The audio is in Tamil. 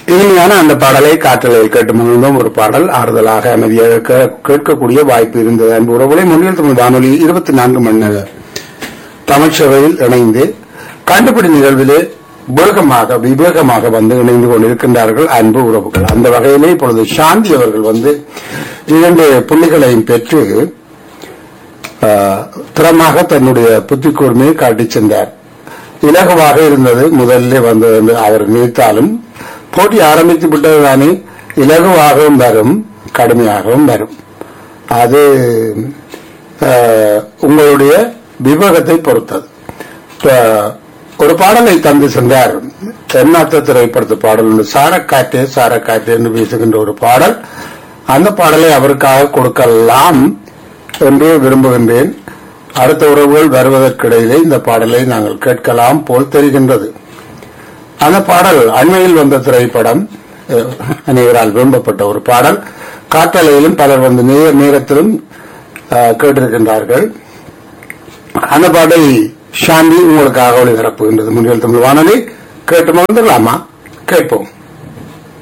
இனிமையான அந்த பாடலை காற்றலையில் கேட்டு மகிழ்ந்தோம் ஒரு பாடல் ஆறுதலாக அமைதியாக கே- கேட்கக்கூடிய வாய்ப்பு இருந்தது அன்பு உறவுகளை முன்னில் தமிழ் வானொலி இருபத்தி நான்கு மணி நேர தமிழ்ச்சபையில் இணைந்து கண்டுபிடி நிகழ்விலே வேகமாக விவேகமாக வந்து இணைந்து கொண்டிருக்கின்றார்கள் அன்பு உறவுகள் அந்த வகையிலே இப்பொழுது சாந்தி அவர்கள் வந்து இரண்டு புள்ளிகளையும் பெற்று ஆஹ், திறமாக தன்னுடைய புத்தி கூர்மையை காட்டிச் சென்றார் இலகுவாக இருந்தது முதல்ல வந்தது என்று அவர் நினைத்தாலும் போட்டி ஆரம்பித்து விட்டதுதானே இலகுவாகவும் வரும் கடுமையாகவும் வரும் அது ஆஹ், உங்களுடைய விவேகத்தை பொறுத்தது இப்ப ஒரு பாடலை தந்து சென்றார் தென்னாத்த திரைப்படத்து பாடல் உண்டு சாரக்காற்றே சாரக்காற்றே என்று பேசுகின்ற ஒரு பாடல் அந்த பாடலை அவருக்காக கொடுக்கலாம் என்று விரும்புகின்றேன் அடுத்த உறவுகள் வருவதற்கிடையிலே இந்த பாடலை நாங்கள் கேட்கலாம் போல் தெரிகின்றது அந்த பாடல் அண்மையில் வந்த திரைப்படம் அஹ், அநேகரால் விரும்பப்பட்ட ஒரு பாடல் காற்றலையிலும் பலர் வந்து நேர நேரத்திலும் அஹ், கேட்டிருக்கின்றார்கள் அந்த பாடல் சாந்தி உங்களுக்காக ஒளிபரப்புகின்றது முன்னில் தமிழ் வானொலி கேட்டு மறந்துடலாமா கேட்போம்